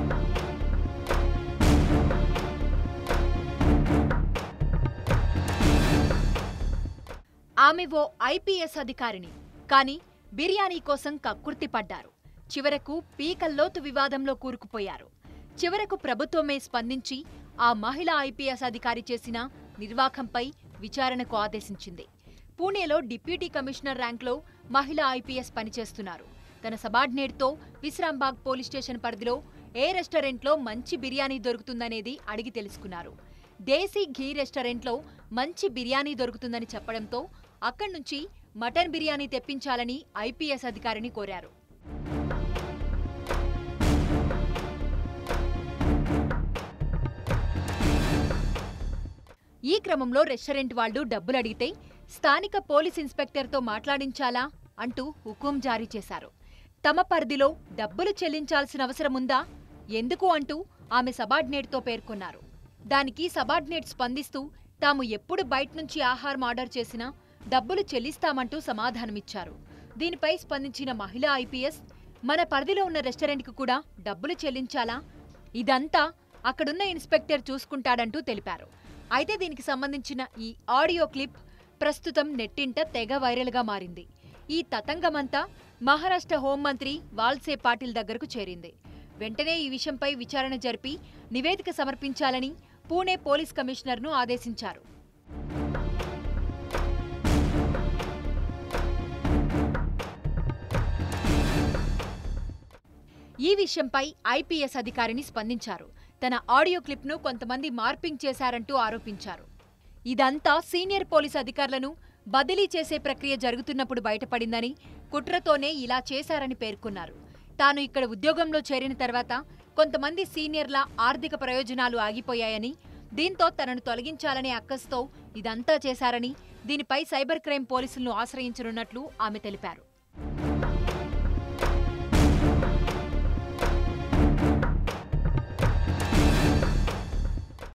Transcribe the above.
ఆమె ఓ ఐపీఎస్ అధికారిని కానీ బిర్యానీ కోసం కక్కుర్తి పడ్డారు చివరకు పీకల్లోతు వివాదంలో కూరుకుపోయారు చివరకు ప్రభుత్వమే స్పందించి ఆ మహిళా ఐపీఎస్ అధికారి చేసిన నిర్వాకంపై విచారణకు ఆదేశించింది పూణేలో డిప్యూటీ కమిషనర్ ర్యాంక్లో మహిళా ఐపీఎస్ పనిచేస్తున్నారు తన సబార్డినేట్తో విశ్రాంబాగ్ పోలీస్ స్టేషన్ పరిధిలో ఏ రెస్టారెంట్లో మంచి బిర్యానీ దొరుకుతుందనేది అడిగి తెలుసుకున్నారు దేశీ ఘీ రెస్టారెంట్లో మంచి బిర్యానీ దొరుకుతుందని చెప్పడంతో అక్కడి నుంచి మటన్ బిర్యానీ తెప్పించాలని ఐపీఎస్ అధికారిని కోరారు ఈ క్రమంలో రెస్టారెంట్ వాళ్ళు డబ్బులు అడిగితే స్థానిక పోలీస్ ఇన్స్పెక్టర్తో మాట్లాడించాలా అంటూ హుకుం జారీ చేశారు తమ పరిధిలో డబ్బులు చెల్లించాల్సిన అవసరముందా ఎందుకు అంటూ ఆమె సబార్డినేట్తో పేర్కొన్నారు దానికి సబార్డినేట్ స్పందిస్తూ తాము ఎప్పుడు బయట నుంచి ఆహారం ఆర్డర్ చేసినా డబ్బులు చెల్లిస్తామంటూ సమాధానమిచ్చారు దీనిపై స్పందించిన మహిళా ఐపీఎస్ మన పరిధిలో ఉన్న రెస్టారెంట్కు కూడా డబ్బులు చెల్లించాలా ఇదంతా అక్కడున్న ఇన్స్పెక్టర్ చూసుకుంటాడంటూ తెలిపారు అయితే దీనికి సంబంధించిన ఈ ఆడియో క్లిప్ ప్రస్తుతం నెట్టింట తెగ వైరల్గా మారింది ఈ తతంగమంతా మహారాష్ట్ర హోంమంత్రి వాల్సే పాటిల్ దగ్గరకు చేరింది వెంటనే ఈ విషయంపై విచారణ జరిపి నివేదిక సమర్పించాలని పూణే పోలీస్ కమిషనర్ను ఆదేశించారు ఈ విషయంపై ఐపీఎస్ అధికారిని స్పందించారు తన ఆడియో క్లిప్ను కొంతమంది మార్పింగ్ చేశారంటూ ఆరోపించారు ఇదంతా సీనియర్ పోలీస్ అధికారులను బదిలీ చేసే ప్రక్రియ జరుగుతున్నప్పుడు బయటపడిందని కుట్రతోనే ఇలా చేశారని పేర్కొన్నారు తాను ఇక్కడ ఉద్యోగంలో చేరిన తర్వాత కొంతమంది సీనియర్ల ఆర్థిక ప్రయోజనాలు ఆగిపోయాయని దీంతో తనను తొలగించాలనే అక్కసుతో ఇదంతా చేశారని దీనిపై సైబర్ క్రైమ్ పోలీసులను ఆశ్రయించనున్నట్లు ఆమె తెలిపారు